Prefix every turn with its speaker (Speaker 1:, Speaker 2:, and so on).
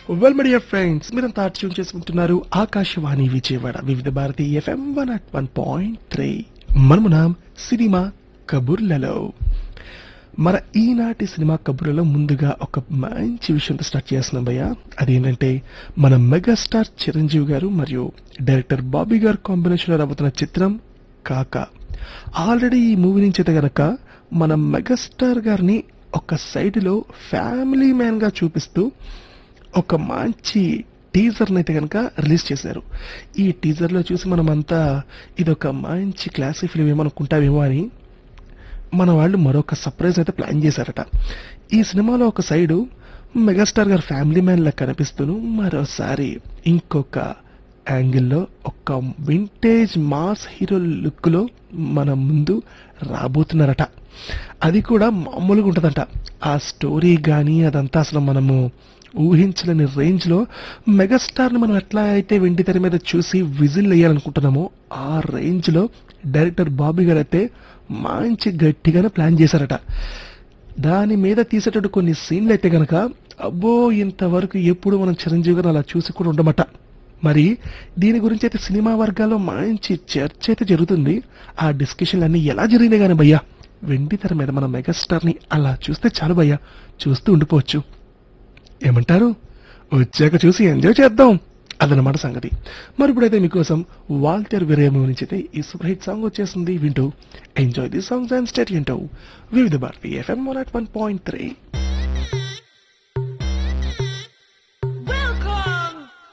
Speaker 1: well my dear friends మీరంతా tune చేసుకుంటున్నారు Akashvani Vijayawada Vividh Bharati FM one at one point three మనమునాం cinema కబుర్లలో మన ఈనాటి సినిమా కబుర్లలో ముందుగా ఒక మంచి విషయంతో స్టార్ట్ చేస్తున్నాం భయ్య అదేంటంటే మన మెగాస్టార్ చిరంజీవి గారు మరియు డైరెక్టర్ బాబీ గారు కాంబినేషన్లో రాబోతున్న చిత్రం కాక ఆల్రెడీ ఈ మూవీ నుంచి అయితే గనక మన మెగాస్టార్ గారిని ఒక సైడ్లో ఫ్యామిలీ మ్యాన్ గా చూపిస్తూ ఒక మంచి టీజర్ అయితే కనుక రిలీజ్ చేశారు ఈ టీజర్ లో చూసి మనమంతా ఇదొక మంచి క్లాసిక్ ఫిలిం ఏమనుకుంటామేమో అని మన వాళ్ళు మరొక సర్ప్రైజ్ అయితే ప్లాన్ చేశారట ఈ సినిమాలో ఒక సైడు మెగాస్టార్ గారు ఫ్యామిలీ మ్యాన్ లా కనిపిస్తూను మరోసారి ఇంకొక యాంగిల్లో ఒక వింటేజ్ మాస్ హీరో లుక్ లో మన ముందు రాబోతున్నారట అది కూడా మామూలుగా ఉంటుందంట ఆ స్టోరీ కానీ అదంతా అసలు మనము ఊహించలేని రేంజ్ లో మెగాస్టార్ ని మనం ఎట్లా అయితే వెండి తెర మీద చూసి విజిల్ వేయాలనుకుంటున్నామో ఆ రేంజ్ లో డైరెక్టర్ బాబీ గారు అయితే మంచి గట్టిగానే ప్లాన్ చేశారట దాని మీద తీసేటట్టు కొన్ని సీన్లు అయితే గనక అబ్బో ఇంతవరకు ఎప్పుడు మనం చిరంజీవి గారు అలా చూసి కూడా ఉండమట మరి దీని గురించి అయితే సినిమా వర్గాల్లో మంచి చర్చ అయితే జరుగుతుంది ఆ డిస్కషన్లు అన్ని ఎలా జరిగినాయి కానీ భయ్యా వెండి తెర మీద మన మెగాస్టార్ ని అలా చూస్తే చాలు భయ్యా చూస్తూ ఉండిపోవచ్చు ఏమంటారు వచ్చాక చూసి ఎంజాయ్ చేద్దాం అదనమాట సంగతి మరి ఇప్పుడైతే మీకోసం వాల్టర్ విరేమో నుంచి అయితే ఈ సూపర్ హిట్ సాంగ్ వచ్చేసింది వింటూ enjoy the songs and stay వింటూ Vividh Bharati FM one at one point three